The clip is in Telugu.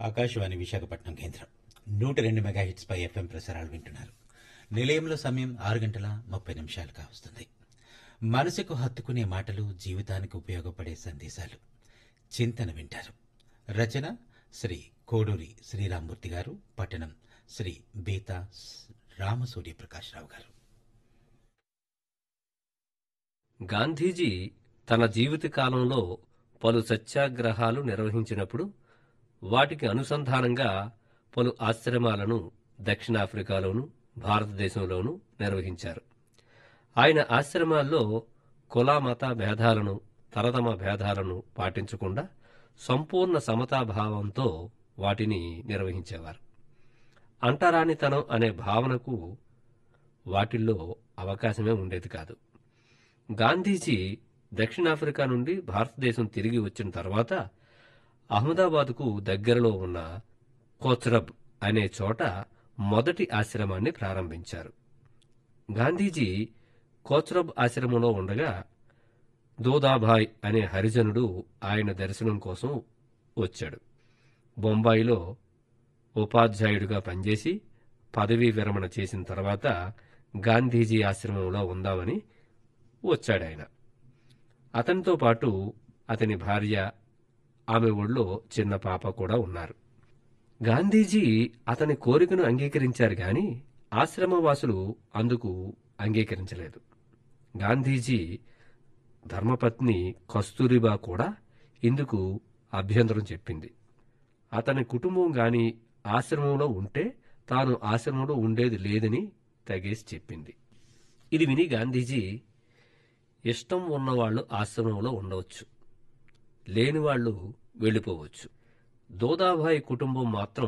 ఆకాశవాణి విశాఖపట్నం కేంద్రం నూట రెండు మెగా హిట్స్ పై ఎఫ్ఎం ప్రసారాలు వింటున్నారు నిలయంలో సమయం ఆరు గంటల ముప్పై నిమిషాలు కావస్తుంది మనసుకు హత్తుకునే మాటలు జీవితానికి ఉపయోగపడే సందేశాలు చింతన వింటారు రచన శ్రీ కోడూరి శ్రీరామ్మూర్తి గారు పట్టణం శ్రీ బీతా రామసూర్య ప్రకాశ్రావు గారు గాంధీజీ తన జీవితకాలంలో పలు సత్యాగ్రహాలు నిర్వహించినప్పుడు వాటికి అనుసంధానంగా పలు ఆశ్రమాలను దక్షిణాఫ్రికాలోను భారతదేశంలోనూ నిర్వహించారు ఆయన ఆశ్రమాల్లో కుల మత భేదాలను తరతమ భేదాలను పాటించకుండా సంపూర్ణ సమతాభావంతో వాటిని నిర్వహించేవారు అంటరానితనం అనే భావనకు వాటిల్లో అవకాశమే ఉండేది కాదు గాంధీజీ దక్షిణాఫ్రికా నుండి భారతదేశం తిరిగి వచ్చిన తర్వాత అహ్మదాబాద్కు దగ్గరలో ఉన్న కోచ్రబ్ అనే చోట మొదటి ఆశ్రమాన్ని ప్రారంభించారు గాంధీజీ కోచ్రబ్ ఆశ్రమంలో ఉండగా దోదాభాయ్ అనే హరిజనుడు ఆయన దర్శనం కోసం వచ్చాడు బొంబాయిలో ఉపాధ్యాయుడిగా పనిచేసి పదవీ విరమణ చేసిన తర్వాత గాంధీజీ ఆశ్రమంలో ఉందామని వచ్చాడాయన అతనితో పాటు అతని భార్య ఆమె ఒళ్ళో చిన్న పాప కూడా ఉన్నారు గాంధీజీ అతని కోరికను అంగీకరించారు గాని ఆశ్రమవాసులు అందుకు అంగీకరించలేదు గాంధీజీ ధర్మపత్ని కస్తూరిబా కూడా ఇందుకు అభ్యంతరం చెప్పింది అతని కుటుంబం గాని ఆశ్రమంలో ఉంటే తాను ఆశ్రమంలో ఉండేది లేదని తగేసి చెప్పింది ఇది విని గాంధీజీ ఇష్టం ఉన్నవాళ్లు ఆశ్రమంలో ఉండవచ్చు లేనివాళ్లు వెళ్ళిపోవచ్చు దోదాభాయ్ కుటుంబం మాత్రం